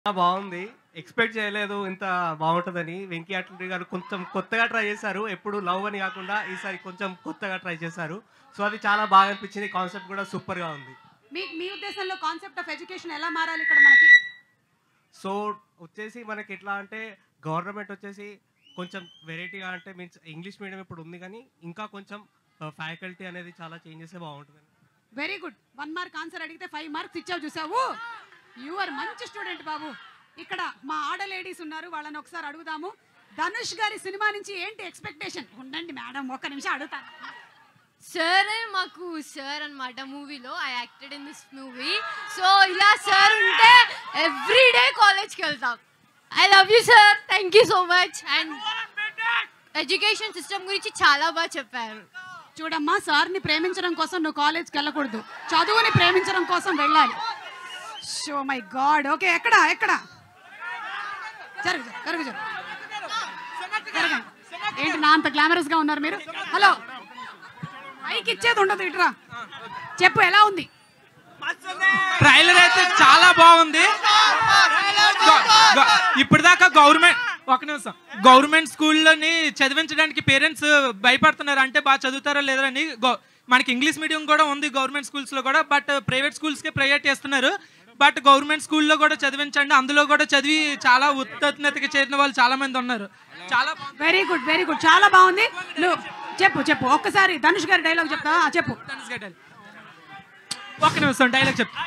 చాలా బాగుంది ఎక్స్పెక్ట్ చేయలేదు ఇంత బాగుంటుందని వెంకీ అట్లూరి గారు కొంచెం కొత్తగా ట్రై చేశారు ఎప్పుడు లవ్ అని కాకుండా ఈసారి కొంచెం కొత్తగా ట్రై చేశారు సో అది చాలా బాగా అనిపించింది కాన్సెప్ట్ కూడా సూపర్గా ఉంది మీ మీ ఉద్దేశంలో కాన్సెప్ట్ ఆఫ్ ఎడ్యుకేషన్ ఎలా మారాలి ఇక్కడ మనకి సో వచ్చేసి మనకి ఎట్లా అంటే గవర్నమెంట్ వచ్చేసి కొంచెం వెరైటీగా అంటే మీన్స్ ఇంగ్లీష్ మీడియం ఇప్పుడు ఉంది కానీ ఇంకా కొంచెం ఫ్యాకల్టీ అనేది చాలా చేంజ్ చేస్తే బాగుంటుంది very good one mark answer అడిగితే ఫైవ్ మార్క్స్ ఇచ్చావు చూసావు యు ఆర్ మంచి స్టూడెంట్ బాబు ఇక్కడ మా ఆడ లేడీస్ ఉన్నారు వాళ్ళని ఒకసారి అడుగుదాము ధనుష్ గారి సినిమా నుంచి ఏంటి ఎక్స్పెక్టేషన్ ఉండండి మేడం ఒక్క నిమిషం అడుగుతాను సార్ మాకు సార్ అన్నమాట మూవీలో I acted in this movie so ఇలా సార్ ఉంటే ఎవ్రీ డే కాలేజ్కి వెళ్తాం I love you sir thank you so much and education system గురించి చాలా బాగా చెప్పారు చూడమ్మా సార్ని ప్రేమించడం కోసం నువ్వు కాలేజ్కి వెళ్ళకూడదు చదువుని ప్రేమించడం కోసం వెళ్ళాలి షో మై గాడ్ ఓకే ఎక్కడ ఎక్కడ జరుగు జరుగు జరుగు జరగండి. ఏంటి నా అంత గ్లామరస్ గా ఉన్నారు మీరు హలో మైక్ ఇచ్చేది ఉండదు ఇటురా చెప్పు ఎలా ఉంది ట్రైలర్ అయితే చాలా బాగుంది గ- గ- ఇప్పటిదాకా గవర్నమెంట్ ఒక నిమిషం గవర్నమెంట్ స్కూల్లోని చదివించడానికి పేరెంట్స్ భయపడుతున్నారు అంటే బాగా చదువుతారో లేదో అని గో- మనకి ఇంగ్లీష్ మీడియం కూడా ఉంది గవర్నమెంట్ స్కూల్స్లో కూడా బట్ ప్రైవేట్ స్కూల్స్కే ప్రయారిటీ ఇస్తున్నారు బట్ గవర్నమెంట్ స్కూల్లో కూడా చదివించండి అందులో కూడా చదివి చాలా ఉత్తీర్ణతకి చేరిన వాళ్ళు చాలా మంది ఉన్నారు చాలా బాగుంది వెరీ గుడ్ వెరీ గుడ్ చాలా బాగుంది నువ్వు చెప్పు చెప్పు ఒక్కసారి ధనుష్ గారి డైలాగ్ చెప్తావా ఆ, చెప్పు ధనుష్ గారి dialogue. ఒక్క నిమిషం డైలాగ్ చెప్తా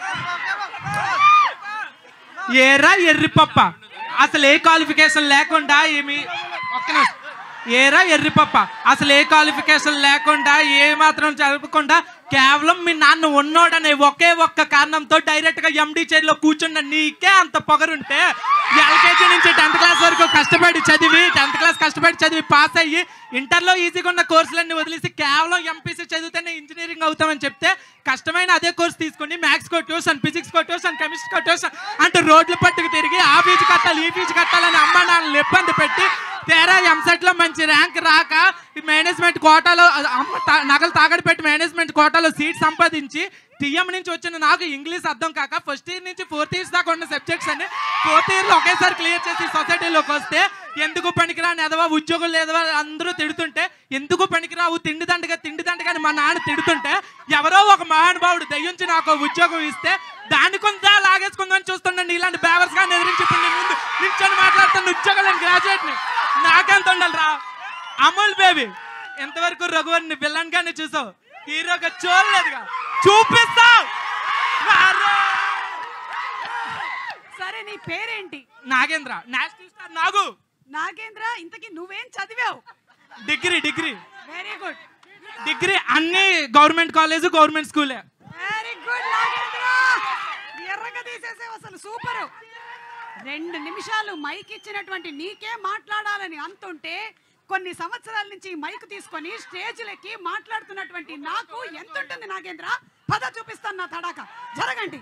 ఏరా ఎర్రి పప్ప అసలు ఏ క్వాలిఫికేషన్ లేకుండా ఏమి ఒక్క నిమిషం ఏరా ఎర్రి పప్ప అసలు ఏ క్వాలిఫికేషన్ లేకుండా ఏ మాత్రం చదవకుండా కేవలం మీ నాన్న ఉన్నోడనే ఒకే ఒక్క కారణంతో డైరెక్ట్ గా ఎండి చైర్లో కూర్చున్న నీకే అంత పొగరుంటే ఎల్కేజీ నుంచి టెన్త్ క్లాస్ వరకు కష్టపడి చదివి టెన్త్ క్లాస్ కష్టపడి చదివి పాస్ అయ్యి ఇంటర్లో ఈజీగా ఉన్న కోర్సులన్నీ వదిలేసి కేవలం ఎంపీసీ చదివితేనే ఇంజనీరింగ్ అవుతామని చెప్తే కష్టమైన అదే కోర్స్ తీసుకుని మ్యాథ్స్ కో ట్యూషన్ ఫిజిక్స్ కో ట్యూషన్ కెమిస్ట్రీ కో ట్యూషన్ అంటూ రోడ్లు పట్టుకు తిరిగి ఆ ఫీజు కట్టాలి ఈ ఫీజు కట్టాలని అమ్మ నాన్నలు ఇబ్బంది పెట్టి తేరా ఎంసెట్ లో మంచి ర్యాంక్ రాక మేనేజ్మెంట్ కోటాలో అమ్మ తా- నగలు తాగడి పెట్టి మేనేజ్మెంట్ కోటాలో సీట్ సంపాదించి టీఎం నుంచి వచ్చిన నాకు ఇంగ్లీష్ అర్థం కాక ఫస్ట్ ఇయర్ నుంచి ఫోర్త్ ఇయర్స్ దాకా ఉన్న సబ్జెక్ట్స్ అన్ని ఫోర్త్ ఇయర్ లో ఒకేసారి క్లియర్ చేసి సొసైటీలోకి వస్తే ఎందుకు పనికిరాని ఎదవా ఉద్యోగులు లేదవా అందరూ తిడుతుంటే ఎందుకు పనికిరావు తిండి దండగా తిండి దండగా అని మా నాన్న తిడుతుంటే ఎవరో ఒక మహానుభావుడు దయ్యుంచి నాకు ఒక ఉద్యోగం ఇస్తే దాని కొంత లాగేసుకుందని చూస్తుండండి ఇలాంటి బేవర్స్ గా ఎదిరించి ఇప్పుడు నీ ముందు నిల్చొని మాట్లాడుతున్న ఉద్యోగాలను గ్రాడ్యుయేట్ ని నాకెంత ఉండాలి రా అమూల్ బేబీ ఎంతవరకు రఘువరిని విలన్ గానే చూసావు హీరోగా చూడలేదుగా చూపిస్తావు సరే నీ పేరేంటి నాగేంద్ర నేషనల్ స్టార్ నాగు నాగేంద్ర ఇంతకీ నువ్వేం చదివావు degree degree very good degree అన్ని గవర్నమెంట్ కాలేజ్ గవర్నమెంట్ స్కూలే వెరీ గుడ్ నాగేంద్ర ఎర్రగా తీసేసావు అసలు సూపర్ రెండు నిమిషాలు మైక్ ఇచ్చినటువంటి నీకే మాట్లాడాలని అంతుంటే కొన్ని సంవత్సరాల నుంచి ఈ మైక్ తీసుకొని స్టేజ్లకి మాట్లాడుతున్నటువంటి నాకు ఎంత ఉంటుంది నాగేంద్ర పద చూపిస్తాను నా తడాక జరగండి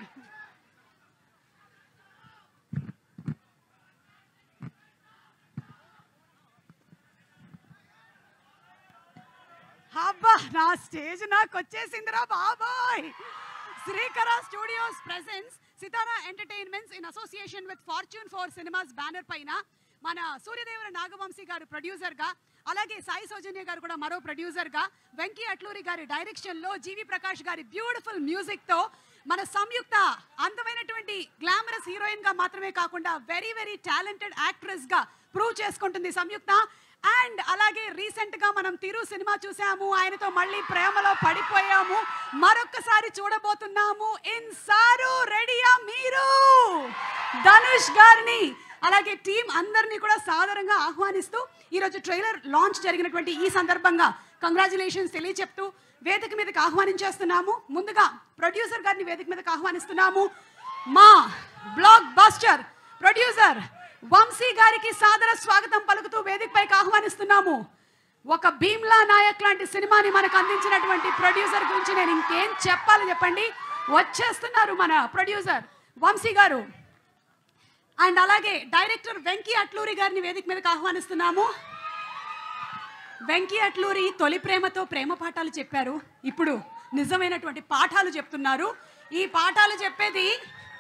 అబ్బా నా స్టేజ్ నాకు వచ్చేసిందిరా బాబాయ్ Srikara studios presents Sithara entertainments in association with fortune four cinemas banner పైన మన సూర్యదేవర నాగవంశీ గారు ప్రొడ్యూసర్ గా అలాగే సాయి సౌజన్య గారు కూడా మరో ప్రొడ్యూసర్ గా వెంకీ అట్లూరి గారి డైరెక్షన్ లో జీవి ప్రకాష్ గారి బ్యూటిఫుల్ మ్యూజిక్ తో మన సంయుక్త అందమైనటువంటి గ్లామరస్ హీరోయిన్ గా మాత్రమే కాకుండా వెరీ వెరీ టాలెంటెడ్ యాక్ట్రెస్ గా ప్రూవ్ చేసుకుంటుంది సంయుక్త అండ్ అలాగే రీసెంట్ గా మనం తిరు సినిమా చూసాము ఆయనతో మళ్ళీ ప్రేమలో పడిపోయాము మరొక్కసారి చూడబోతున్నాము ఇన్ సారు రెడీయా మీరు ధనుష్ గారిని అలాగే టీం అందరినీ కూడా సాదరంగా ఆహ్వానిస్తూ ఈరోజు ట్రైలర్ లాంచ్ జరిగినటువంటి ఈ సందర్భంగా కంగ్రాచులేషన్స్ తెలియచెప్తూ వేదిక మీదకి ఆహ్వానించేస్తున్నాము ముందుగా ప్రొడ్యూసర్ గారిని వేదిక మీదకి ఆహ్వానిస్తున్నాము మా బ్లాక్ బస్టర్ ప్రొడ్యూసర్ వంశీ గారికి సాదర స్వాగతం పలుకుతూ వేదికపైకి ఆహ్వానిస్తున్నాము ఒక భీమ్లా నాయక్ లాంటి సినిమాని మనకు అందించినటువంటి ప్రొడ్యూసర్ గురించి నేను ఇంకేం చెప్పాలి చెప్పండి వచ్చేస్తున్నారు మన ప్రొడ్యూసర్ వంశీ గారు అండ్ అలాగే డైరెక్టర్ వెంకీ అట్లూరి గారిని వేదిక మీదకి ఆహ్వానిస్తున్నాము వెంకీ అట్లూరి తొలి ప్రేమతో ప్రేమ పాఠాలు చెప్పారు ఇప్పుడు నిజమైనటువంటి పాఠాలు చెప్తున్నారు ఈ పాఠాలు చెప్పేది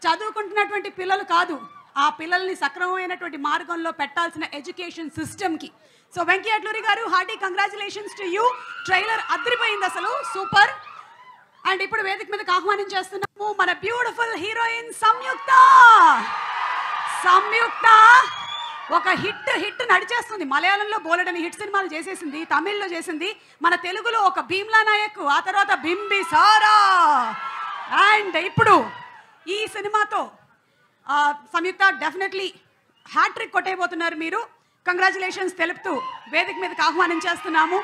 చదువుకుంటున్నటువంటి పిల్లలు కాదు ఆ పిల్లల్ని సక్రమమైనటువంటి మార్గంలో పెట్టాల్సిన ఎడ్యుకేషన్ సిస్టమ్కి so Venky Atluri garu hearty congratulations to you trailer అదిరిపోయింది అసలు సూపర్ అండ్ ఇప్పుడు వేదిక మీదకి ఆహ్వానం చేస్తున్నాము మన బ్యూటిఫుల్ హీరోయిన్ సంయుక్త సంయుక్త ఒక హిట్ హిట్ నడిచేస్తుంది మలయాళంలో బోలెడని హిట్ సినిమాలు చేసేసింది తమిళ్లో చేసింది మన తెలుగులో ఒక భీమ్లా నాయక్ ఆ తర్వాత బింబి సారా అండ్ ఇప్పుడు ఈ సినిమాతో ఆ, సంయుక్త డెఫినెట్లీ హ్యాట్రిక్ కొట్టేయబోతున్నారు మీరు కంగ్రాచులేషన్స్ తెలుపుతూ వేదిక మీదకి ఆహ్వానం చేస్తున్నాము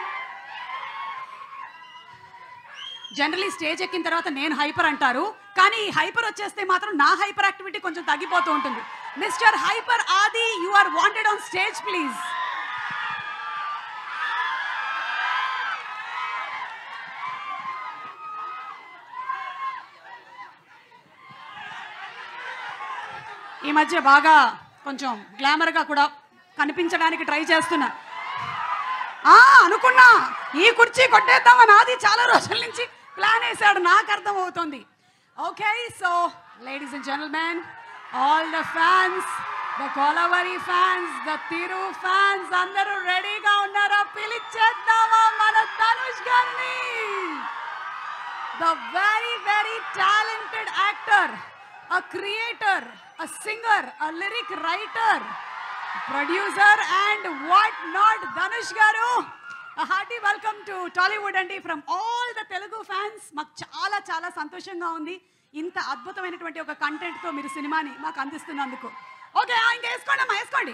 జనరలీ స్టేజ్ ఎక్కిన తర్వాత నేను హైపర్ అంటారు కానీ ఈ హైపర్ వచ్చేస్తే మాత్రం నా హైపర్ యాక్టివిటీ కొంచెం తగ్గిపోతూ ఉంటుంది mister hyper Aadi you are wanted on stage please ఈ మధ్య బాగా కొంచెం గ్లామర్గా కూడా కనిపించడానికి ట్రై చేస్తున్నా ఆ అనుకున్నా ఈ కుర్చీ కొట్టేద్దామని ఆది చాలా రోజుల నుంచి ప్లాన్ వేసాడు నాకు అర్థం అవుతుంది okay so ladies and gentlemen all the fans the Kolaveri fans the Thiru fans అందరూ రెడీగా ఉన్నారా పిలిచేద్దామా మన ధనుష్ గారిని the very, very talented actor, a creator, a singer, a lyric writer, producer, and what not, Dhanush Garu. A hearty welcome to Tollywood అండి from all the Telugu fans మాకు చాలా చాలా సంతోషంగా ఉంది ఇంత అద్భుతమైనటువంటి ఒక కంటెంట్ తో మీరు సినిమాని మాకు అందిస్తున్నందుకు ఓకే ఇంకా వేసుకోండి అమ్మా వేసుకోండి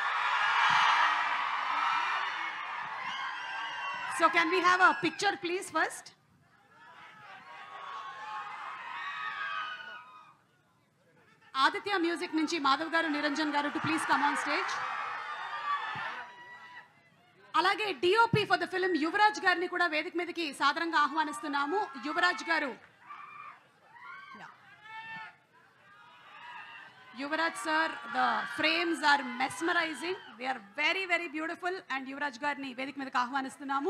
so can we have a picture please first Aditya music నుంచి Madhav garu Niranjan garu to please come on stage అలాగే DOP for the film Yuvraj గారిని కూడా వేదిక మీదకి సాదరంగా ఆహ్వానిస్తున్నాము Yuvraj garu Yeah. Yuvraj sir the frames are mesmerising they are very very beautiful and Yuvraj గారిని వేదిక మీదకి ఆహ్వానిస్తున్నాము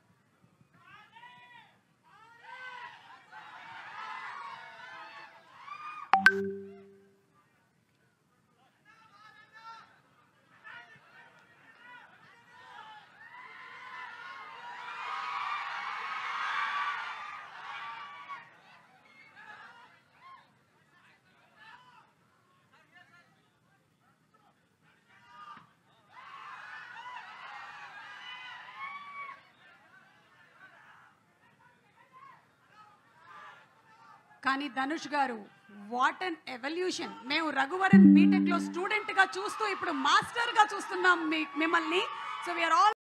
కానీ ధనుష్ గారు వాట్ అన్ ఎవల్యూషన్ మేము రఘువరన్ బీటెక్ లో స్టూడెంట్ గా చూస్తూ ఇప్పుడు మాస్టర్ గా చూస్తున్నాం మీ- మిమ్మల్ని సో వీఆర్ ఆల్